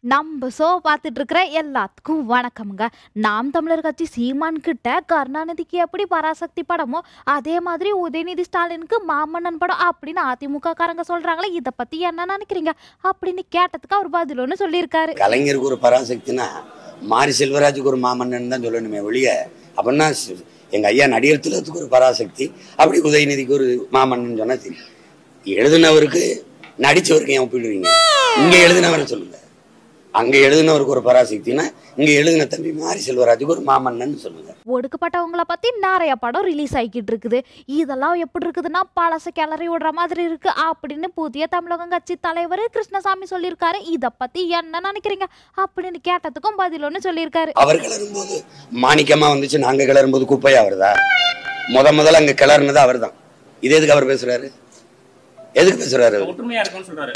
நம்ம ஷோ பார்த்துட்டு இருக்கிற எல்லாத்துக்கும் வணக்கம்ங்க நாம் தமிழர் கட்சி சீமான் கிட்ட கருணாநிதிக்கு எப்படி பராசக்தி படமோ அதே மாதிரி உதயநிதி ஸ்டாலினுக்கு மாமன்னன் படம் அப்படின்னு அதிமுக காரங்க சொல்றாங்களே இதை பத்தி என்ன நினைக்கிறீங்க அப்படின்னு கேட்டதுக்கு அவர் பதில் ஒன்று சொல்லியிருக்காரு கலைஞருக்கு ஒரு பராசக்தினா மாரி செல்வராஜுக்கு ஒரு மாமன்னன் தான் சொல்லணுமே ஒழிய அப்படின்னா சி- எங்க ஐயா நடிகர் திலகத்துக்கு ஒரு பராசக்தி அப்படி உதயநிதிக்கு ஒரு மாமன்னன் சொன்னா தெரியும் எழுதினவருக்கு நடிச்சவருக்கு ஏன் ஒப்பிடுறீங்க இங்க எழுதினவரை சொல்லுங்க அங்க எழுதினவருக்கு ஒரு பராசக்தினா இங்க எழுதின தம்பி மாரி செல்வராஜுக்கு ஒரு மாமன்னன் சொல்லுங்க ஒடுக்கப்பட்டவங்கள பத்தி நிறைய படம் ரிலீஸ் ஆகிக்கிட்டு இருக்குது இதெல்லாம் எப்படி இருக்குதுன்னா பழச கிளறி விடுற மாதிரி இருக்கு அப்படின்னு புதிய தமிழகம் கட்சி தலைவர் கிருஷ்ணசாமி சொல்லியிருக்காரு இதை பத்தி என்ன நினைக்கிறீங்க அப்படின்னு கேட்டதுக்கும் பதில் ஒன்று சொல்லியிருக்காரு அவர் கிளறும்போது மாணிக்கமா வந்துச்சு நாங்க கிளறும்போது குப்பையா வருதா முத முதல்ல அங்க கிளறுனது அவர் தான் இது எதுக்கு அவர் பேசுறாரு எதுக்கு பேசுறாரு அவரு? ஒற்றுமையா இருக்கும்னு சொல்றாரு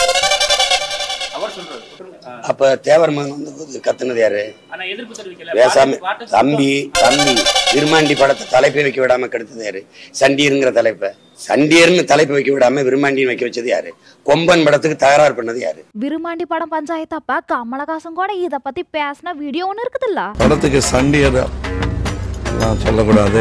அவர் சொல்றாரு ஒற்றுமை- ஆ. அப்ப தேவர் மகன் வந்தபோது கத்துனது யாரு ஆனா எதிர்ப்பு தெரிவிக்கல பேசாம பாட்டு- பாட்டு தம்பி தம்பி விருமாண்டி படத்தை தலைப்பை வைக்க விடாம கெடுத்தது யாரு சண்டியருங்கிற தலைப்பை சண்டியர்னு தலைப்பு வைக்க விடாம விருமாண்டின்னு வைக்க வச்சது யாரு கொம்பன் படத்துக்கு தகராறு பண்ணது யாரு விருமாண்டி படம் பஞ்சாயத்து அப்ப கமலஹாசன் கூட இத பத்தி பேசின வீடியோ ஒன்று இருக்குதுல்ல படத்துக்கு சண்டியர் எல்லாம் சொல்லக்கூடாது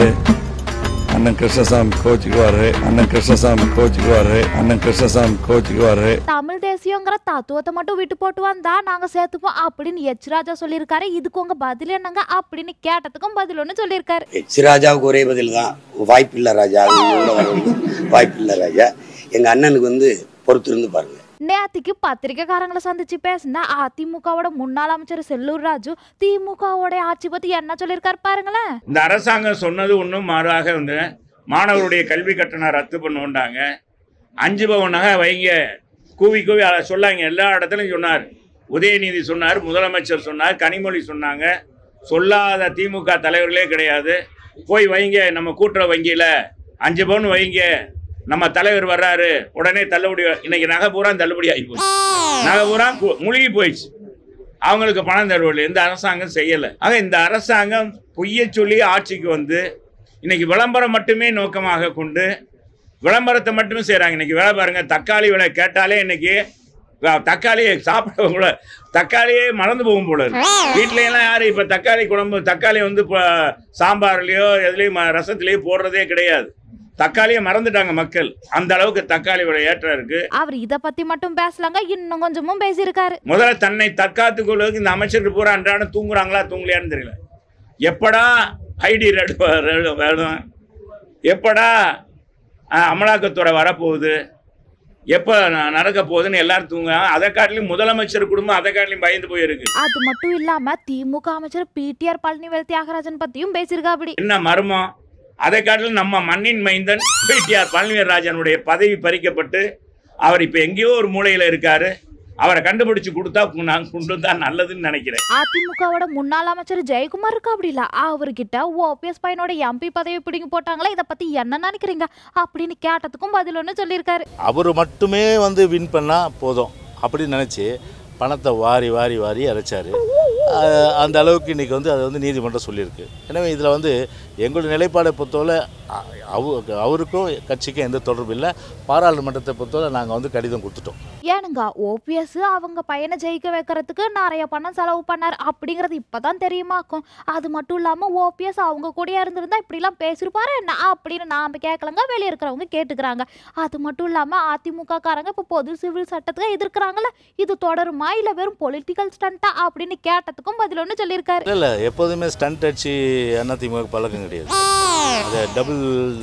அண்ணன் கிருஷ்ணசாமி கோச்சுக்குவாரு அண்ணன் கிருஷ்ணசாமி கோச்சுக்குவாரு அண்ணன் கிருஷ்ணசாமி கோச்சுக்குவாரு தமிழ் தேசியங்கிற தத்துவத்தை மட்டும் விட்டு போட்டு வந்தா நாங்க சேர்த்துப்போம் அப்படின்னு எச் ராஜா சொல்லியிருக்காரு இதுக்கு உங்க பதில் என்னங்க அப்படின்னு கேட்டதுக்கும் பதில் ஒன்று சொல்லியிருக்காரு எச் ராஜாவுக்கு ஒரே பதில் தான் வாய்ப்பில்லை ராஜா அது உள்ள வரணும். வாய்ப்பில்லை ராஜா எங்க அண்ணனுக்கு வந்து பொறுத்திருந்து பாருங்க நேத்திக்கு பத்திரிக்கைக்காரங்களை சந்திச்சு பேசின அதிமுகவோட முன்னாள் அமைச்சர் செல்லூர் ராஜு திமுகவோட ஆட்சி பத்தி என்ன சொல்லியிருக்காரு பாருங்களேன் இந்த அரசாங்கம் சொன்னது ஒன்றும் மாறாக வந்து மாணவருடைய கல்வி கட்டணம் ரத்து பண்ணுவோண்டாங்க அஞ்சு பவுனாக வைங்க கூவி கூவி அதை சொல்லாங்க எல்லா இடத்துலையும் சொன்னார் உதயநிதி சொன்னார் முதலமைச்சர் சொன்னார் கனிமொழி சொன்னாங்க சொல்லாத திமுக தலைவர்களே கிடையாது போய் வைங்க நம்ம கூட்டுற வங்கியில் அஞ்சு பவுன் வைங்க நம்ம தலைவர் வர்றாரு உடனே தள்ளுபடி இன்னைக்கு நகை பூரா தள்ளுபடி ஆகி போச்சு நகை பூரா கு- முழுகி போயிடுச்சு அவங்களுக்கு பணம் தருவதில்லை இந்த அரசாங்கம் செய்யலை ஆக இந்த அரசாங்கம் பொய்யை சொல்லி ஆட்சிக்கு வந்து இன்னைக்கு விளம்பரம் மட்டுமே நோக்கமாக கொண்டு விளம்பரத்தை மட்டுமே செய்கிறாங்க இன்னைக்கு வேலை பாருங்க தக்காளி விலை கேட்டாலே இன்னைக்கு வ- தக்காளியை சாப்பிட கூட தக்காளியே மறந்து போகும் போல இருக்கு வீட்ல எல்லாம் யாரும் இப்போ தக்காளி குழம்பு தக்காளி வந்து இப்போ சாம்பார்லேயோ எதுலேயும் ரசத்துலேயோ போடுறதே கிடையாது தக்காளியை மறந்துட்டாங்க மக்கள் அந்த அளவுக்கு தக்காளி விலை ஏற்றம் இருக்கு அவர் இத பத்தி மட்டும் பேசலாங்க இன்னும் கொஞ்சமும் பேசியிருக்காரு முதல்ல தன்னை தற்காத்துக் கொள்வதற்கு இந்த அமைச்சர்கள் பூரா அன்றாடம் தூங்குறாங்களா தூங்கலையான்னு தெரியல எப்படா ஐடி ரெட் வேணும் எப்படா அஹ், அமலாக்கத்துறை வரப்போகுது எப்போ நடக்க போகுதுன்னு எல்லாரும் தூங்குறாங்க அதை காட்டிலும் முதலமைச்சர் குடும்பம் அதை காட்டிலும் பயந்து போயிருக்கு அது மட்டும் இல்லாம திமுக அமைச்சர் பிடிஆர் பழனிவேல் தியாகராஜன் பத்தியும் பேசியிருக்காப்படி என்ன மர்மம் அதை காட்டிலும் நம்ம மண்ணின் மைந்தன் பிடிஆர் பழனிவேல் ராஜனுடைய பதவி பறிக்கப்பட்டு அவர் இப்போ எங்கேயோ ஒரு மூலையில் இருக்காரு அவரை கண்டுபிடிச்சு கொடுத்தா நான் கொண்டு தான் நல்லதுன்னு நினைக்கிறேன் அதிமுகவோட முன்னாள் அமைச்சர் ஜெயக்குமார் இருக்கா அப்படி இல்ல அவர்கிட்ட ஓபிஎஸ் பையனோட எம்பி பதவி பிடிங்கி போட்டாங்களே இத பத்தி என்ன நினைக்கிறீங்க அப்படின்னு கேட்டதுக்கும் பதில் ஒன்று சொல்லியிருக்காரு அவர் மட்டுமே வந்து வின் பண்ணால் போதும் அப்படின்னு நினச்சி பணத்தை வாரி வாரி வாரி அரைச்சார் அந்த அளவுக்கு இன்றைக்கி வந்து அதை வந்து நீதிமன்றம் சொல்லியிருக்கு எனவே இதில் வந்து எங்களுடைய நிலைப்பாடை பொறுத்தவரை அ- அவ அவருக்கும் கட்சிக்கும் எந்த தொடர்பும் இல்லை பாராளுமன்றத்தை பொறுத்தவரை நாங்கள் வந்து கடிதம் கொடுத்துட்டோம் ஏனுங்க ஓபிஎஸ் அவங்க பையனை ஜெயிக்க வைக்கிறதுக்கு நிறைய பணம் செலவு பண்ணார் அப்படிங்கிறது இப்பதான் தெரியுமாக்கும் அது மட்டும் இல்லாம ஓபிஎஸ் அவங்க கூடயே இருந்திருந்தா இப்படிலாம் பேசியிருப்பாரு என்ன அப்படின்னு நாம கேட்கலங்க வெளியே இருக்கிறவங்க கேட்டுக்கிறாங்க அது மட்டும் இல்லாம அதிமுக காரங்க இப்போ பொது சிவில் சட்டத்துக்கு எதிர்க்கிறாங்கல்ல இது தொடருமா இல்ல வெறும் பொலிட்டிக்கல் ஸ்டண்டா அப்படின்னு கேட்டதுக்கும் பதில் ஒன்று சொல்லியிருக்காரு இல்லை இல்லை எப்போதுமே ஸ்டண்ட் அடிச்சு அதிமுக பழக்கம் கிடையாது அது டபுள்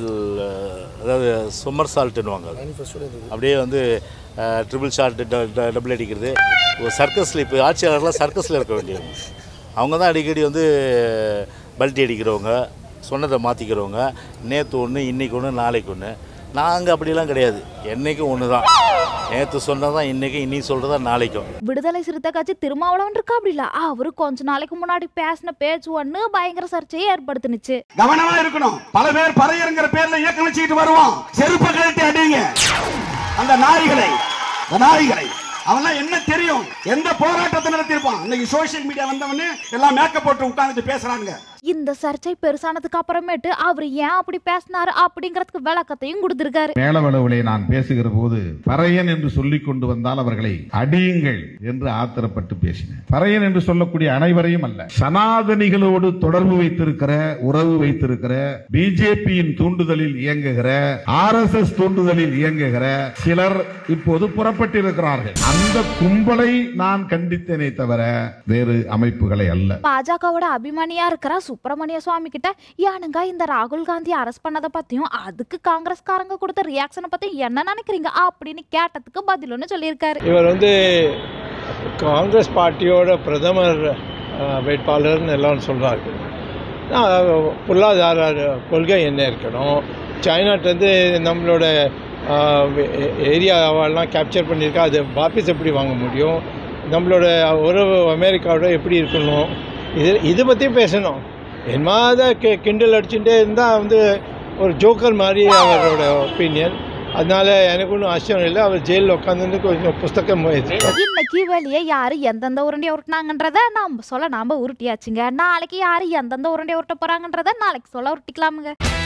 அதாவது சுமர் சால்ட்டுன்னுவாங்க அப்படியே வந்து ட்ரிபிள் ஷாட் டபுள் அடிக்கிறது ஒரு சர்க்கஸில் இப்போ ஆட்சியாளர்லாம் சர்க்கஸில் இருக்க வேண்டியவங்க அவங்க தான் அடிக்கடி வந்து பல்ட்டி அடிக்கிறவங்க சொன்னதை மாற்றிக்கிறவங்க நேற்று ஒன்று இன்றைக்கி ஒன்று நாளைக்கு ஒன்று நாங்கள் அப்படிலாம் கிடையாது என்றைக்கும் ஒன்று தான் நேற்று சொன்னதான் இன்றைக்கி இன்னைக்கு சொல்கிறதா நாளைக்கும் விடுதலை சிறுத்தை கட்சி திருமாவளவன் இருக்கா அப்படி இல்ல அவரு கொஞ்ச நாளைக்கு முன்னாடி பேசின பேச்சு ஒன்று பயங்கர சர்ச்சையை ஏற்படுத்துனுச்சு கவனமா இருக்கணும் பல பேர் பறையருங்கிற பேர்ல இயக்கம் வச்சுக்கிட்டு வருவான் செருப்ப கழட்டி அடிங்க அந்த நாய்களை அந்த நாய்களை அவன்லாம் என்ன தெரியும் எந்த போராட்டத்தை நடத்தியிருப்பான் இன்னைக்கு சோசியல் மீடியா வந்தவொடனே எல்லாம் மேக்கப் போட்டு உட்கார்ந்துட்டு பேசுறாங்க இந்த சர்ச்சை பெருசானதுக்கு அப்புறமேட்டு அவர் ஏன் அப்படி பேசினாரு அப்படிங்கறதுக்கு விளக்கத்தையும் கொடுத்திருக்காரு மேலவளவிலே நான் பேசுகிற போது பறையன் என்று சொல்லிக் கொண்டு வந்தால் அவர்களை அடியுங்கள் என்று ஆத்திரப்பட்டு பேசினேன் பறையன் என்று சொல்லக்கூடிய அனைவரையும் அல்ல சனாதனிகளோடு தொடர்பு வைத்திருக்கிற உறவு வைத்திருக்கிற பிஜேபியின் தூண்டுதலில் இயங்குகிற ஆர் எஸ் எஸ் தூண்டுதலில் இயங்குகிற சிலர் இப்போது புறப்பட்டிருக்கிறார்கள் அந்த கும்பலை நான் கண்டித்தேனே தவிர வேறு அமைப்புகளை அல்ல பாஜகவோட அபிமானியா இருக்கிற சுப்பிரமணிய சுவாமி கிட்ட ஏனுங்க இந்த ராகுல் காந்தி அரெஸ்ட் பண்ணதை பத்தியும் அதுக்கு காங்கிரஸ்காரங்க கொடுத்த ரியாக்ஷனை பத்தி என்ன நினைக்கிறீங்க அப்படின்னு கேட்டதுக்கு பதில் ஒன்று சொல்லியிருக்காரு இவர் வந்து காங்கிரஸ் பார்ட்டியோட பிரதமர் அஹ், வேட்பாளர்னு எல்லாம் சொல்கிறார்கள் பொருளாதார கொள்கை என்ன இருக்கணும் சைனாட்டேருந்து நம்மளோட ஏரியாவெல்லாம் கேப்சர் பண்ணியிருக்கா அது வாபஸ் எப்படி வாங்க முடியும் நம்மளோட உறவு அமெரிக்காவோட எப்படி இருக்கணும் இது இது பற்றி பேசணும் என்னமாத கி கிண்டல் அடிச்சுட்டே இருந்தால் வந்து ஒரு ஜோக்கர் மாதிரி அவரோட ஒப்பீனியன் அதனால எனக்கு ஒன்றும் ஆச்சரியம் இல்லை அவர் ஜெயிலில் உட்காந்துருந்து கொஞ்சம் புஸ்தகம் எழுதிருக்காரு. இன்னைக்கு வெளியே யாரு எந்தெந்த உருண்டையை உருட்டினாங்கன்றத நம்ம சொல்ல நாம உருட்டியாச்சுங்க நாளைக்கு யாரு எந்தெந்த உருண்டையை உருட்ட போறாங்கன்றத நாளைக்கு சொல்ல உருட்டிக்கலாமுங்க